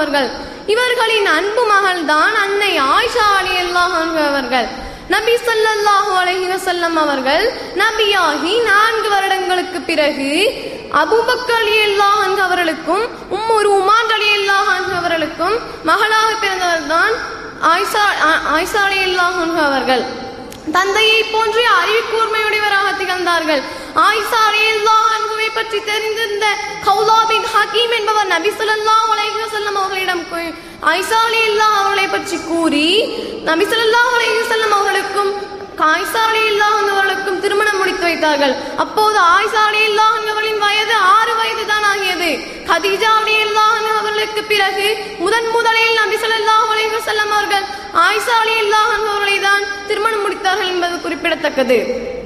அவர்கள் இவர்களின் அன்பு மகள் தான் அன்னை ஆயிஷா அலி அவர்கள் நபி ஸல்லல்லாஹு அலைஹி வஸல்லம் அவர்கள் நபியாகி நான்கு வருடங்களுக்கு பிறகு அபூபக்கர் ரலியல்லாஹு அன்ஹு அவர்களுக்கும் உம்மு ருமான் ரலியல்லாஹு அன்ஹு அவர்களுக்கும் மகளாக பிறந்தவர் தான் ஆயிஷா ஆ- ஆயிஷா ரலியல்லாஹு அன்ஹு அவர்கள் தந்தையை போன்றே அறிவு கூர்மையுடையவராக திகழ்ந்தார்கள் ஆயிஷா ரலியல்லாஹு அன்ஹுவை பற்றி தெரிந்திருந்த கௌலா பின் ஹக்கீம் என்பவர் நபி ஸல்லல்லாஹு அலைஹி வஸல்லம் அவர்களிடம் கூ- ஆயிஷா ரலியல்லாஹு அவர்களை பற்றி கூறி நபி ஸல்லல்லாஹு அலைஹி வஸல்லம் அவர்களுக்கும் ஆயிஷா ரலியல்லாஹு அன்ஹு அவர்களுக்கும் திருமணம் முடித்து வைத்தார்கள் அப்போது ஆயிஷா ரலியல்லாஹு அன்ஹு அவர்களின் வயது ஆறு வயது தான் ஆகியது கதீஜா ரலியல்லாஹு அன்ஹு அவர்களுக்கு பிறகு முதன் முதலில் நபி ஸல்லல்லாஹு அலைஹி வஸல்லம் அவர்கள் ஆயிஷா ரலியல்லாஹு அன்ஹு அவர்களை தான் திருமணம் முடித்தார்கள் என்பது குறிப்பிடத்தக்கது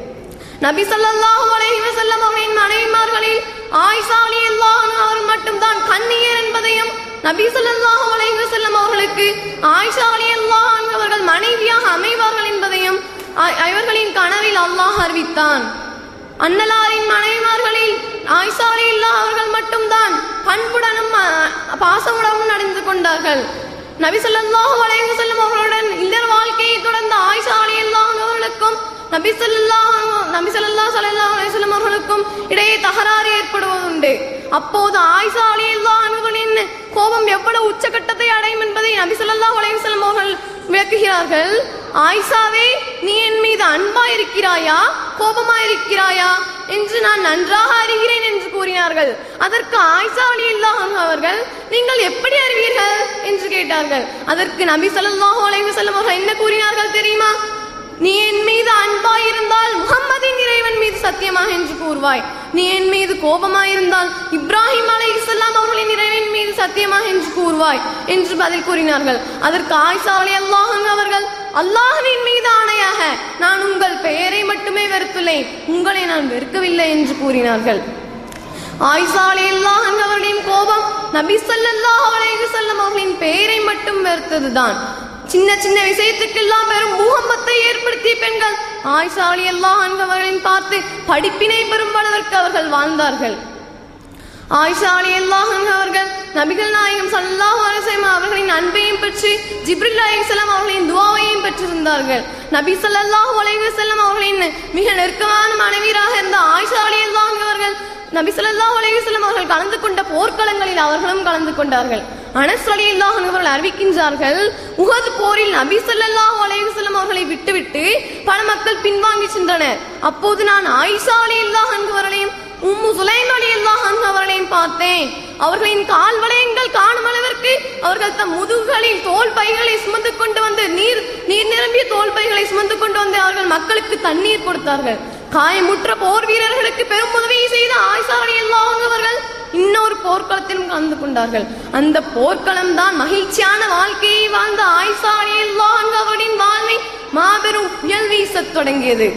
நபி ஸல்லல்லாஹு அலைஹி வஸல்லம் அவர்களின் மனைவிமார்களில் ஆயிஷா ரலியல்லாஹு அன்ஹா அவர்கள் மட்டும்தான் கன்னியர் என்பதையும் நபி ஸல்லல்லாஹு அலைஹி வஸல்லம் அவர்களுக்கு ஆயிஷா ரலியல்லாஹு அன்ஹா அவர்கள் மனைவியாக அமைவார்கள் என்பதையும் அ- அவர்களின் கனவில் அல்லாஹ் அறிவித்தான் அன்னலாரின் மனைவிமார்களில் ஆயிஷா ரலியல்லாஹு அவர்கள் மட்டும்தான் பண்புடனும் அ- பாசமுடனும் நடந்து கொண்டார்கள் நபி ஸல்லல்லாஹு அலைஹி வஸல்லம் அவர்களுடன் இல்லற வாழ்க்கையை தொடர்ந்த ஆயிஷா ரலியல்லாஹு அன்ஹா அவர்களுக்கும் நபி ஸல்லல்லாஹு நபி ஸல்லல்லாஹு ஸல்லல்லாஹு அலைஹி வஸல்லம் அவர்களுக்கும் இடையே தகராறு ஏற்படுவதுண்டு அப்போது ஆயிஷா ரலியல்லாஹு அன்ஹுவின் கோபம் எவ்வளவு உச்சகட்டத்தை அடையும் என்பதை நபி ஸல்லல்லாஹு அலைஹி வஸல்லம் அவர்கள் விளக்குகிறார்கள் ஆயிஷாவே நீ என் மீது அன்பா இருக்கிறாயா கோபமா இருக்கிறாயா என்று நான் நன்றாக அறிகிறேன் என்று கூறினார்கள் அதற்கு ஆயிஷா ரலியல்லாஹு அன்ஹா அவர்கள் நீங்கள் எப்படி அறிவீர்கள் என்று கேட்டார்கள் அதற்கு நபி ஸல்லல்லாஹு அலைஹி வஸல்லம் அவர்கள் என்ன கூறினார்கள் தெரியுமா நீ என் மீது அன்பாயிருந்தால் முகம்மதின் இறைவன் மீது சத்தியமாக என்று கூறுவாய் நீ என் மீது கோபமாயிருந்தால் இப்ராஹிம் அலைஹிஸ்ஸலாம் அவர்களின் இறைவன் மீது சத்தியமாக என்று கூறுவாய் என்று பதில் கூறினார்கள் அதற்கு ஆயிஷா ரலியல்லாஹு அன்ஹா அவர்கள் அல்லாஹ்வின் மீது ஆணையாக நான் உங்கள் பெயரை மட்டுமே வெறுத்துள்ளேன் உங்களை நான் வெறுக்கவில்லை என்று கூறினார்கள் ஆயிஷா ரலியல்லாஹு அன்ஹா அவர்களின் கோபம் நபி ஸல்லல்லாஹு அலைஹி வஸல்லம் அவர்களின் பெயரை மட்டும் வெறுத்ததுதான் சின்ன சின்ன விஷயத்துக்கெல்லாம் பெரும் பூகம்பத்தை ஏற்படுத்திய பெண்கள் ஆயிஷா ரலியல்லாஹு அன்ஹா அவர்களின் பார்த்து படிப்பினை பெறும் அளவிற்கு அவர்கள் வாழ்ந்தார்கள் ஆயிஷா ரலியல்லாஹு அன்ஹா அவர்கள் நபிகள் நாயகம் ஸல்லல்லாஹு அலைஹி வஸல்லம் அவர்களின் அன்பையும் பெற்று ஜிப்ரில் அலைஹிஸ்ஸலாம் அவர்களின் துஆவையும் பெற்றிருந்தார்கள் நபி ஸல்லல்லாஹு அலைஹி வஸல்லம் அவர்களின் மிக நெருக்கமான மனைவியராக இருந்த ஆயிஷா ரலியல்லாஹு அன்ஹா அவர்கள் நபி ஸல்லல்லாஹு அலைஹி வஸல்லம் அவர்கள் கலந்து கொண்ட போர்க்களங்களில் அவர்களும் கலந்து கொண்டார்கள் அனஸ் ரலியல்லாஹு அன்ஹு அவர்கள் அறிவிக்கின்றார்கள் உஹது போரில் நபி ஸல்லல்லாஹு அலைஹி வஸல்லம் அவர்களை விட்டுவிட்டு பல மக்கள் பின்வாங்கி சென்றனர் அப்போது நான் ஆயிஷா ரலியல்லாஹு அன்ஹு அவர்களையும் உம்மு சுலைம் ரலியல்லாஹு அன்ஹு அவர்களையும் பார்த்தேன் அவர்களின் கால் வளையங்கள் காணும் அளவிற்கு அவர்கள் தம் முதுகுகளில் தோல் பைகளை சுமந்து கொண்டு வந்து நீர் நீர் நிரம்பிய தோல் பைகளை சுமந்து கொண்டு வந்து அவர்கள் மக்களுக்கு தண்ணீர் கொடுத்தார்கள் காயமுற்ற போர் வீரர்களுக்கு பெரும் உதவியை செய்த ஆயிஷா ரலியல்லாஹு அன்ஹு அவர்கள் இன்னொரு போர்க்களத்திலும் கலந்து கொண்டார்கள் அந்த போர்க்களம் தான் மகிழ்ச்சியான வாழ்க்கையை வாழ்ந்த ஆயிஷா ரலியல்லாஹு அன்ஹு அவர்களின் வாழ்வை மாபெரும் புயல் வீசத் தொடங்கியது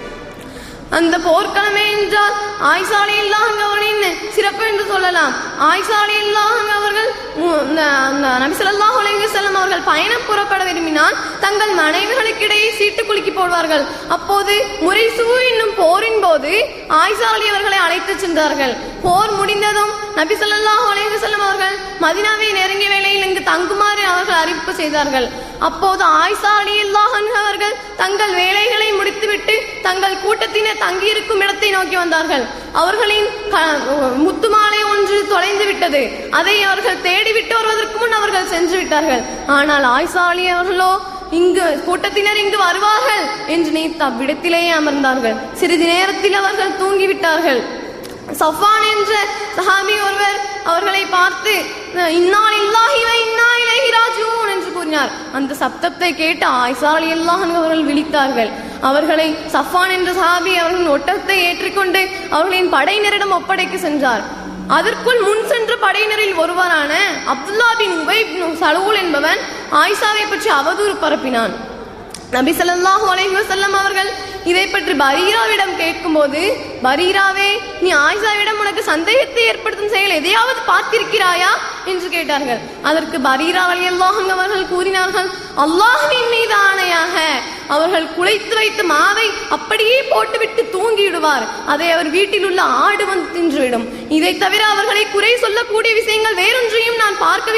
அந்த போர்க்களமே என்றால் ஆய்சாலை இல்லாஹ் அவர்களின் சிறப்பு என்று சொல்லலாம் ஆய்சாலை இல்லாஹ் அவர்கள் உ- இந்த- அந்த நபி ஸல்லல்லாஹு அலைஹி வஸல்லம் அவர்கள் பயணம் புறப்பட விரும்பினால் தங்கள் மனைவிகளுக்கிடையே சீட்டு குலுக்கி போடுவார்கள் அப்போது முறைசூ என்னும் போரின் போது ஆய்சாலி அவர்களை அழைத்துச் சென்றார்கள் போர் முடிந்ததும் நபி ஸல்லல்லாஹு அலைஹி வஸல்லம் அவர்கள் மதினாவை நெருங்கிய வேளையில் இங்கு தங்குமாறு அவர்கள் அறிவிப்பு செய்தார்கள் அப்போது ஆயிஷா ரலியல்லாஹு அன்ஹா அவர்கள் தங்கள் வேலைகளை முடித்துவிட்டு தங்கள் கூட்டத்தினர் தங்கியிருக்கும் இடத்தை நோக்கி வந்தார்கள் அவர்களின் க- முத்துமாலை ஒன்று தொலைந்து விட்டது அதை அவர்கள் தேடிவிட்டு வருவதற்கு முன் அவர்கள் சென்று விட்டார்கள் ஆனால் ஆயிஷா அலி அவர்களோ இங்கு கூட்டத்தினர் இங்கு வருவார்கள் என்று நினைத்து அவ்விடத்திலேயே அமர்ந்தார்கள் சிறிது நேரத்தில் அவர்கள் தூங்கிவிட்டார்கள் சஃபான் என்ற சஹாபி ஒருவர் அவர்களை பார்த்து இன்னால் இல்லாஹி வ இன்னா இலைஹி ராஜிஊன் என்று கூறினார் அந்த சப்தத்தை கேட்டு ஆயிஷா ரலியல்லாஹு அன்ஹா அவர்கள் விழித்தார்கள் அவர்களை சஃபான் என்ற சஹாபி அவர்களின் ஒட்டத்தை ஏற்றிக்கொண்டு அவர்களின் படையினரிடம் ஒப்படைக்க சென்றார் அதற்குள் முன் சென்ற படையினரில் ஒருவரான அப்துல்லா பின் உபை பின் சலூல் என்பவன் ஆயிஷாவை பற்றி அவதூறு பரப்பினான் நபி ஸல்லல்லாஹு அலைஹி வஸல்லம் அவர்கள் இதை பற்றி பரீராவிடம் கேட்கும்போது பரீராவே நீ ஆயிஷாவிடம் உனக்கு சந்தேகத்தை ஏற்படுத்தும் செயல் எதையாவது பார்த்திருக்கிறாயா என்று கேட்டார்கள் அதற்கு பரீரா ரலியல்லாஹு அன்ஹு அவர்கள் கூறினார்கள் அல்லாஹ்வின் மீது ஆணையாக அவர்கள் குழைத்து வைத்த மாவை அப்படியே போட்டுவிட்டு தூங்கிவிடுவார் அதை அவர் வீட்டில் உள்ள ஆடு வந்து தின்றுவிடும் இதை தவிர அவர்களை குறை சொல்லக்கூடிய விஷயங்கள் வேறொன்றையும் நான் பார்க்கவில்லை என்று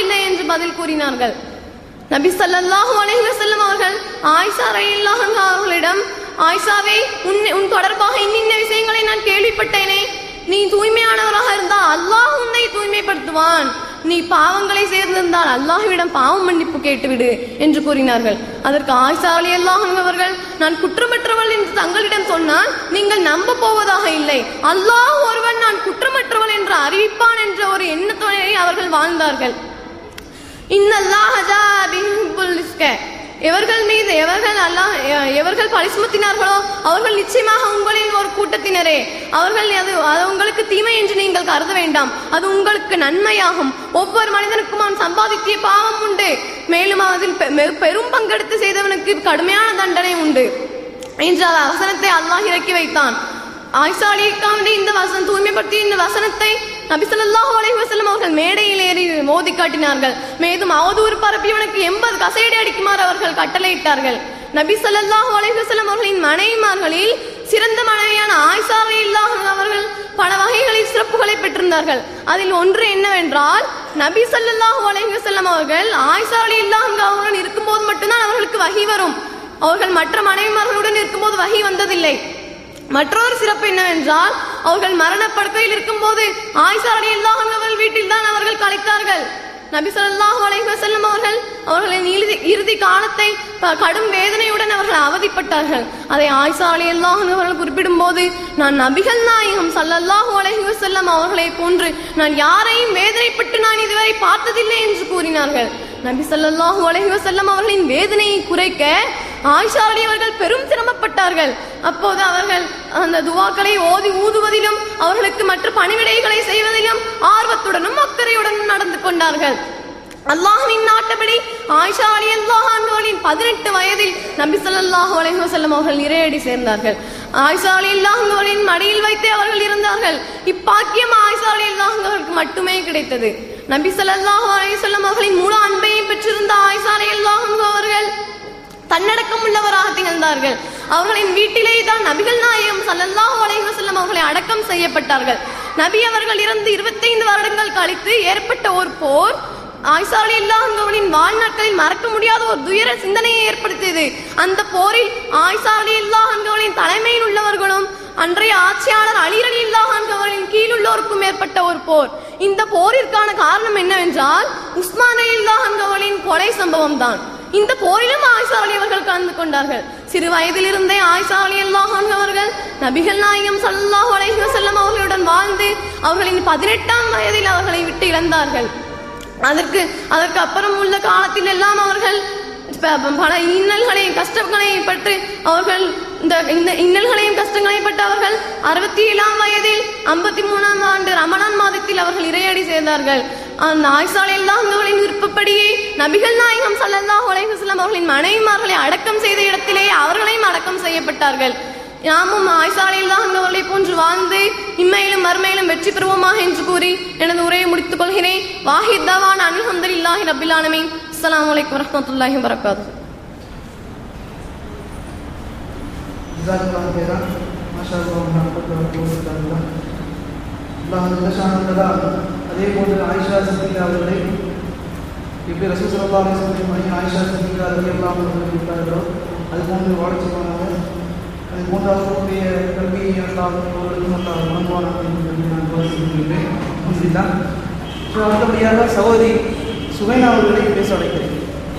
பதில் கூறினார்கள் நபி ஸல்லல்லாஹு அலைஹி வஸல்லம் அவர்கள் ஆயிஷா ரலியல்லாஹு அன்ஹா அவர்களிடம் ஆயிஷாவே உன் உன் தொடர்பாக இன்னின்ன விஷயங்களை நான் கேள்விப்பட்டேனே நீ தூய்மையானவராக இருந்தால் அல்லாஹ் உன்னை தூய்மைப்படுத்துவான் நீ பாவங்களை சேர்ந்திருந்தால் அல்லாஹ்விடம் பாவம் மன்னிப்பு கேட்டுவிடு என்று கூறினார்கள் அதற்கு ஆயிஷா ரலியல்லாஹு அன்ஹா அவர்கள் நான் குற்றமற்றவள் என்று தங்களிடம் சொன்னால் நீங்கள் நம்ப போவதாக இல்லை அல்லாஹ் ஒருவன் நான் குற்றமற்றவள் என்று அறிவிப்பான் என்ற ஒரு எண்ணத்துடனே அவர்கள் வாழ்ந்தார்கள் இன்னல்லாஹ ஜாஅ பிஹிப்புல் ரிஸ்க. எவர்கள் மீது எவர்கள் அல்லாஹ் எ- எவர்கள் பழி சுமத்தினார்களோ அவர்கள் நிச்சயமாக உங்களின் ஒரு கூட்டத்தினரே அவர்கள் அது அது உங்களுக்கு தீமை என்று நீங்கள் கருத வேண்டாம் அது உங்களுக்கு நன்மையாகும் ஒவ்வொரு மனிதனுக்கும் அவன் சம்பாதித்திய பாவம் உண்டு மேலும் அதில் பெ- பெ- பெரும் பங்கெடுத்து செய்தவனுக்கு கடுமையான தண்டனை உண்டு என்று அந்த வசனத்தை அல்லாஹ் இறக்கி வைத்தான் ஆயிஷா அலிக்காவுடைய இந்த வசனம் தூய்மைப்படுத்திய இந்த வசனத்தை நபி ஸல்லல்லாஹு அலைஹி வஸல்லம் அவர்கள் மேடையில் ஏறி மோதி காட்டினார்கள் மேலும் அவதூறு பரப்பியவனுக்கு எண்பது கசையடி அடிக்குமாறு அவர்கள் கட்டளையிட்டார்கள் நபி ஸல்லல்லாஹு அலைஹி வஸல்லம் அவர்களின் மனைவிமார்களில் சிறந்த மனைவியான ஆயிஷா ரலியல்லாஹு அன்ஹா அவர்கள் பல வகைகளில் சிறப்புகளை பெற்றிருந்தார்கள் அதில் ஒன்று என்னவென்றால் நபி ஸல்லல்லாஹு அலைஹி வஸல்லம் அவர்கள் ஆயிஷா ரலியல்லாஹு அன்ஹா அவர்களுடன் இருக்கும்போது மட்டும்தான் அவர்களுக்கு வஹி வரும் அவர்கள் மற்ற மனைவிமார்களுடன் இருக்கும்போது வஹி வந்ததில்லை மற்றொரு சிறப்பு என்னவென்றால் அவர்கள் மரணப்படுக்கையில் இருக்கும்போது ஆயிஷா ரலியல்லாஹு அன்ஹா அவர்கள் வீட்டில் தான் அவர்கள் கழித்தார்கள் நபி ஸல்லல்லாஹு அலைஹி வஸல்லம் அவர்கள் அவர்களின் இறுதி இறுதி காலத்தை ப- கடும் வேதனையுடன் அவர்கள் அவதிப்பட்டார்கள் அதை ஆயிஷா ரலியல்லாஹு அன்ஹா அவர்கள் குறிப்பிடும்போது நான் நபிகள் நாயகம் ஸல்லல்லாஹு அலைஹி வஸல்லம் அவர்களை போன்று நான் யாரையும் வேதனைப்பட்டு நான் இதுவரை பார்த்ததில்லை என்று கூறினார்கள் நபி ஸல்லல்லாஹு அலைஹி வஸல்லம் அவர்களின் வேதனையை குறைக்க ஆயிஷா அலி அவர்கள் பெரும் சிரமப்பட்டார்கள் அப்போது அவர்கள் அந்த துவாக்களை ஓதி ஊதுவதிலும் அவர்களுக்கு மற்ற பணிவிடைகளை செய்வதிலும் ஆர்வத்துடனும் அக்கறையுடனும் நடந்து கொண்டார்கள் அல்லாஹ்வின் நாட்டபடி ஆயிஷா அலி அல்லாஹான்களின் பதினெட்டு வயதில் நபி ஸல்லல்லாஹு அலைஹி வஸல்லம் அவர்கள் இறையடி சேர்ந்தார்கள் ஆயிஷா அலி அல்லாஹ்களின் மடியில் வைத்தே அவர்கள் இருந்தார்கள் இப்பாக்கியம் ஆயிஷா அலி அல்லாஹ்களுக்கு மட்டுமே கிடைத்தது நபி ஸல்லல்லாஹு அலைஹி வஸல்லம் அவர்களின் முழு அன்பையும் பெற்றிருந்த ஆயிஷா அலி அல்லாஹ் அவர்கள் தன்னடக்கம் உள்ளவராக திகழ்ந்தார்கள் அவர்களின் வீட்டிலே தான் நபிகள் நாயகம் ஸல்லல்லாஹு அலைஹி வஸல்லம் அவர்களை அடக்கம் செய்யப்பட்டார்கள் நபி அவர்கள் இறந்து 25 வருடங்கள் கழித்து ஏற்பட்ட ஒரு போர் ஆயிஷா அலில்லாஹுவின் வாழ்நாட்களில் மறக்க முடியாத ஒரு துயர சிந்தனையை ஏற்படுத்தியது அந்த போரில் ஆயிஷா அலில்லாஹுவின் தலைமையில் உள்ளவர்களும் அன்றைய ஆட்சியாளர் அலி அலில்லாஹுவின் கீழுள்ளோருக்கும் ஏற்பட்ட ஒரு போர் இந்த போரிற்கான காரணம் என்னவென்றால் உஸ்மான் அலில்லாஹுவின் கொலை சம்பவம் தான் இந்த போரிலும் ஆயிஷா அலி அவர்கள் கலந்து கொண்டார்கள் சிறு வயதிலிருந்தே ஆயிஷா அலி அல்லாஹான் அவர்கள் நபிகள் நாயகம் ஸல்லல்லாஹு அலைஹி வஸல்லம் அவர்களுடன் வாழ்ந்து அவர்களின் பதினெட்டாம் வயதில் அவர்களை விட்டு இழந்தார்கள் அதற்கு அதற்கு அப்புறம் உள்ள காலத்தில் எல்லாம் அவர்கள் ப- பல இன்னல்களையும் கஷ்டங்களையும் பட்டு அவர்கள் இந்த இந்த இன்னல்களையும் கஷ்டங்களையும் பட்டு அவர்கள் அறுபத்தி ஏழாம் வயதில் ஐம்பத்தி மூணாம் ஆண்டு ரமணான் மாதத்தில் அவர்கள் இறையடி சேர்ந்தார்கள் அந்த ஆய்சாலை எல்லாம் அவர்களின் விருப்பப்படியே நபிகள் நாயகம் ஸல்லல்லாஹு அலைஹி வஸல்லம் அவர்களின் மனைவிமார்களை அடக்கம் செய்த இடத்திலேயே அவர்களையும் அடக்கம் செய்யப்பட்டார்கள் நாமும் ஆய்சாலையில் தான் அவர்களை போன்று வாழ்ந்து இம்மையிலும் மறுமையிலும் வெற்றி பெறுவோமாக என்று கூறி எனது உரையை முடித்துக் கொள்கிறேன் வாஹித் தவான் அல்ஹம்துலில்லாஹி ரபில் ஆலமீன் அஸ்ஸலாமு அலைக்கும் வரஹ்மத்துல்லாஹி வபரகாத்துஹு ஜிசாக்குல்லாஹ் ஹைரா மாஷா அல்லாஹ் அல்லாஹ் அல்லாஹ் ஜல்லஷானுல்லா அதே போன்று ஆயிஷா சித்திகா அவர்களை எப்படி ரசூல் ஸல்லல்லாஹு அலைஹி வஸல்லம் மணி ஆயிஷா சித்திகா ரலியல்லாஹு அன்ஹா இருக்கிறார்களோ அது போன்று வாழச் செய்வாங்க அது போன்று அவர்களுடைய கல்வியை அல்லாஹ் அவர்களுக்கும் அல்லாஹ் வழங்குவானாக என்று சொல்லி நான் துவா செய்கின்றேன் அல்ஹம்துலில்லாஹ் ஸோ அடுத்தபடியாக சகோதரி சுமைனா அவர்களை பேச அழைக்கிறேன்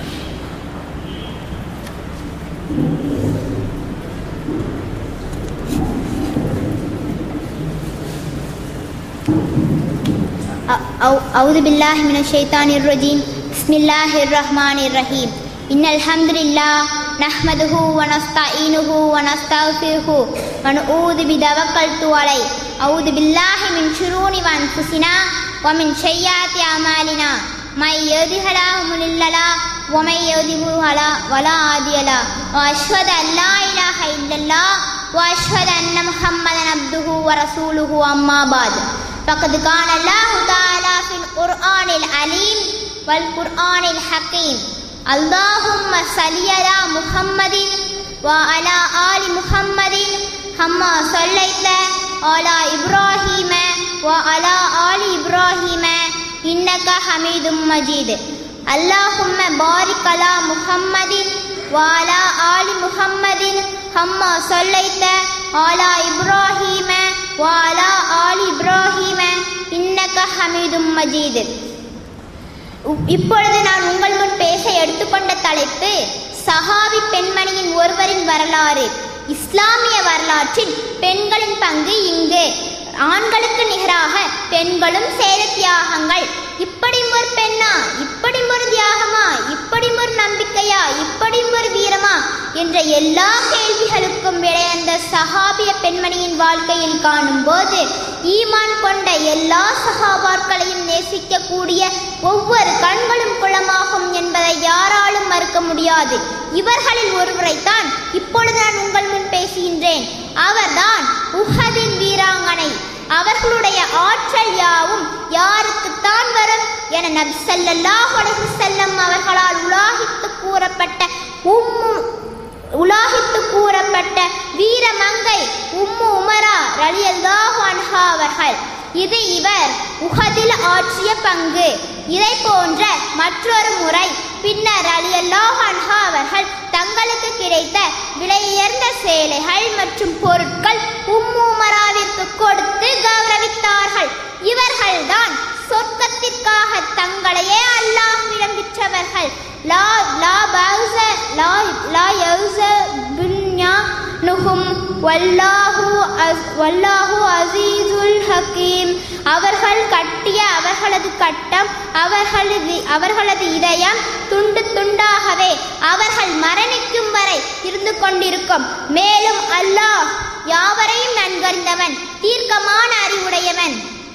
أو- أعوذ بالله من الشيطان الرجيم بسم الله الرحمن الرحيم إن الحمد لله نحمده ونستعينه ونستغفره ونعوذ بتوكلت عليه أعوذ بالله من شرور أنفسنا ومن سيئات أعمالنا من يهده الله مضل له ومن يضلل فلا ولا هادي له وأشهد أن لا إله إلا الله وأشهد أن محمدا عبده ورسوله أما بعد فقد قال الله تعالى في القرآن العليم والقرآن الحكيم اللهم صل على محمد وعلى آل محمد كما صليت على إبراهيم وعلى آل إبراهيم إنك حميد مجيد அல்லாஹும்ம பாரிக் அலா முஹம்மதின் வாலா ஆலி முஹம்மதின் ஹம்மா சொல்லைத்த ஆலா இப்ராஹீம வாலா ஆலி இப்ராஹீம இன்னக ஹமீதும் மஜீது உ- இப்பொழுது நான் உங்கள் முன் பேச எடுத்துக்கொண்ட தலைப்பு சஹாபி பெண்மணியின் ஒருவரின் வரலாறு இஸ்லாமிய வரலாற்றில் பெண்களின் பங்கு இங்கு ஆண்களுக்கு நிகராக பெண்களும் செய்த தியாகங்கள் இப்படி ஒரு பெண்ணா இப்படி ஒரு தியாகமா இப்படி ஒரு நம்பிக்கையா இப்படி ஒரு வீரமா என்ற எல்லா கேள்விகளுக்கும் விடை அந்த சஹாபிய பெண்மணியின் வாழ்க்கையில் காணும்போது ஈமான் கொண்ட எல்லா சஹாபாக்களையும் நேசிக்கக்கூடிய ஒவ்வொரு கண்களும் குளமாகும் என்பதை யாராலும் மறுக்க முடியாது இவர்களில் ஒருவரைத்தான் இப்பொழுது நான் உங்கள் முன் பேசுகின்றேன் அவர்தான் உஹதின் வீராங்கனை அவர்களுடைய ஆற்றல் யாவும் யாருக்குத்தான் வரும் என நபி ஸல்லல்லாஹு அலைஹி வஸல்லம் அவர்களால் உலாகித்து கூறப்பட்ட உம்மு உலாகித்து கூறப்பட்ட வீரமங்கை உம்மு உமரா ரலியல்லாஹு அன்ஹா அவர்கள் இது இவர் உஹதில் ஆற்றிய பங்கு இதை போன்ற மற்றொரு முறை பின்னர் ரலியல்லாஹு அன்ஹா அவர்கள் தங்களுக்கு கிடைத்த விலையுயர்ந்த சேலைகள் மற்றும் பொருட்கள் உம்மு உமராவிற்கு கொடுத்து கௌரவித்தார்கள் இவர்கள்தான் சொர்க்கத்திற்காக தங்களையே அல்லாஹ்விடம் விற்றவர்கள் லா லா பௌச லா லா யௌச பின்யா நுகும் வல்லாஹு அஸ் வல்லாஹு அசீசுல் ஹக்கீம் அவர்கள் கட்டிய அவர்களது கட்டம் அவர்களது அவர்களது இதயம் துண்டு துண்டாகவே அவர்கள் மரணிக்கும் வரை இருந்து கொண்டிருக்கும் மேலும் அல்லாஹ் யாவரையும் நன்கறிந்தவன் தீர்க்கமான அறிவுடையவன்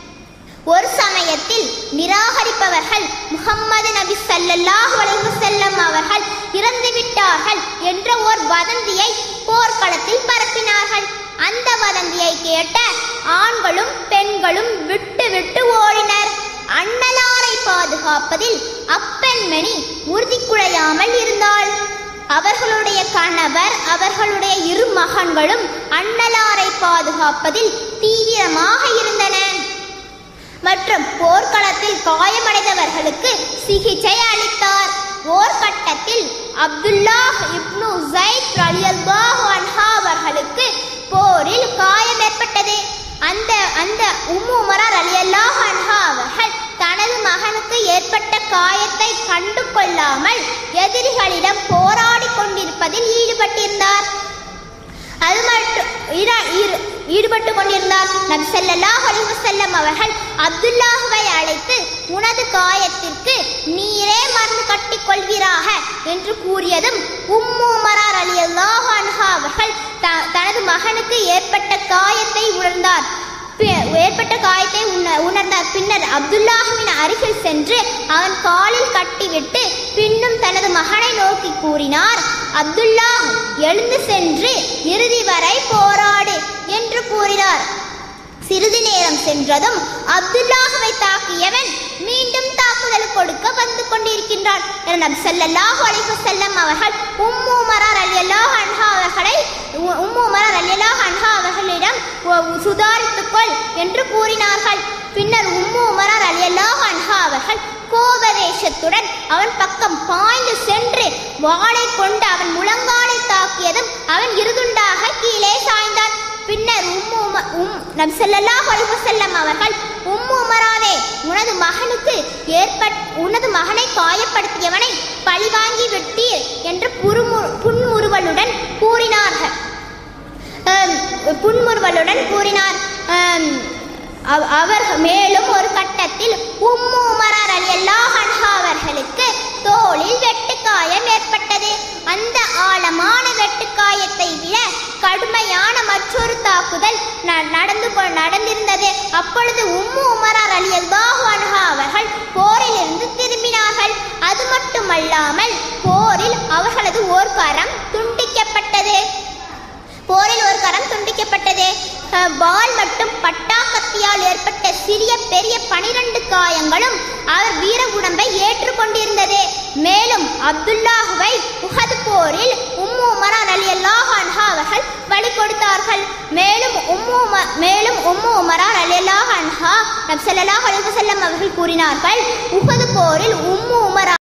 ஒரு சமயத்தில் நிராகரிப்பவர்கள் முகம்மது நபி ஸல்லல்லாஹு அலைஹி வஸல்லம் அவர்கள் இறந்து விட்டார்கள் என்ற ஒரு வதந்தியை போர்க்களத்தில் பரப்பினார்கள் அந்த வதந்தியை கேட்ட ஆண்களும் பெண்களும் விட்டு விட்டு ஓடினர் அண்ணலாரை பாதுகாப்பதில் அப்பெண்மணி உறுதி குலையாமல் இருந்தாள் அவர்களுடைய கணவர் அவர்களுடைய இரு மகன்களும் அண்ணலாரை பாதுகாப்பதில் தீவிரமாக இருந்தனர் மற்றும் போர்க்களத்தில் காயமடைந்தவர்களுக்கு சிகிச்சை அளித்தார் ஓர் கட்டத்தில் அப்துல்லாஹ் இப்னு ஜைத் ரலியல்லாஹு அன்ஹா அவர்களுக்கு போரில் காயம் ஏற்பட்டது அந்த அந்த உம்மு உமரா ரலியல்லாஹு அன்ஹா அவர்கள் தனது மகனுக்கு ஏற்பட்ட காயத்தை கண்டு கொள்ளாமல் எதிரிகளிடம் போராடி கொண்டிருப்பதில் ஈடுபட்டிருந்தார் அது மட்டும் ஈரா- ஈடு- ஈடுபட்டு கொண்டிருந்தார் நபி ஸல்லல்லாஹு அலைஹி வஸல்லம் அவர்கள் அப்துல்லாஹ்வை அழைத்து உனது காயத்திற்கு நீரே மருந்து கட்டிக் கொள்வீராக என்று கூறியதும் உம்மு உமரா ரலியல்லாஹு அன்ஹா அவர்கள் த- தனது மகனுக்கு ஏற்பட்ட காயத்தை உணர்ந்தார் பி- ஏற்பட்ட காயத்தை உண- உணர்ந்தார் பின்னர் அப்துல்லாஹுவின் அருகில் சென்று அவன் காலில் கட்டிவிட்டு பின்னும் தனது மகனை நோக்கி கூறினார் அப்துல்லாஹ் எழுந்து சென்று இறுதி வரை போராடு என்று கூறினார் சிறிது நேரம் சென்றதும் அப்துல்லாஹுவை தாக்கியவன் மீண்டும் தாக்குதல் கொடுக்க வந்து கொண்டிருக்கின்றான் என நபி ஸல்லல்லாஹு அலைஹி வஸல்லம் அவர்கள் உம்மு உமரா ரலியல்லாஹு அன்ஹா அவர்களை உ- உம்மு உமரா ரலியல்லாஹு அன்ஹா அவர்களிடம் "உ- சுதாரித்துக் கொள் என்று கூறினார்கள் பின்னர் உம்மு உமரா ரலியல்லாஹு அன்ஹா அவர்கள் கோபதேசத்துடன் அவன் பக்கம் பாய்ந்து சென்று வாளை கொண்டு அவன் முழங்காலை தாக்கியதும் அவன் இருதுண்டாக கீழே சாய்ந்தான் பின்னர் உம்மு உம- உம் நபி ஸல்லல்லாஹு அலைஹி வஸல்லம் அவர்கள் உம்மு உமராவே உனது மகனுக்கு ஏற்பட் உனது மகனை காயப்படுத்தியவனை பழிவாங்கி விட்டீர் என்று புறுமு புன்முறுவலுடன் கூறினார்கள் ஆம், புன்முறுவலுடன் கூறினார் ஆம், அவ- அவர் மேலும் ஒரு கட்டத்தில் உம்மு உமரா ரலியல்லாஹு அன்ஹா அவர்களுக்கு தோளில் வெட்டுக்காயம் ஏற்பட்டது அந்த ஆழமான வெட்டுக்காயத்தை விட கடுமையான மற்றொரு தாக்குதல் ந- நடந்து கொ- நடந்திருந்தது அப்பொழுது உம்மு உமரா ரலியல்லாஹு அன்ஹா அவர்கள் போரிலிருந்து திரும்பினார்கள் அது மட்டுமல்லாமல் போரில் அவர்களது ஓர் கரம் துண்டிக்கப்பட்டது போரில் ஒரு கரம் துண்டிக்கப்பட்டது அஹ், வாள் மற்றும் பட்டாக்கத்தியால் ஏற்பட்ட சிறிய பெரிய பனிரெண்டு காயங்களும் அவர் வீர உடம்பை ஏற்றுக்கொண்டிருந்தது மேலும் அப்துல்லாஹுவை உஹது போரில் உம்மு உமரா ரலியல்லாஹு அன்ஹா அவர்கள் பலி கொடுத்தார்கள் மேலும் உம்மு உம- மேலும் உம்மு உமரா ரலியல்லாஹு அன்ஹா நபி ஸல்லல்லாஹு அலைஹி வஸல்லம் அவர்கள் கூறினார்கள் உஹது போரில் உம்மு உமரா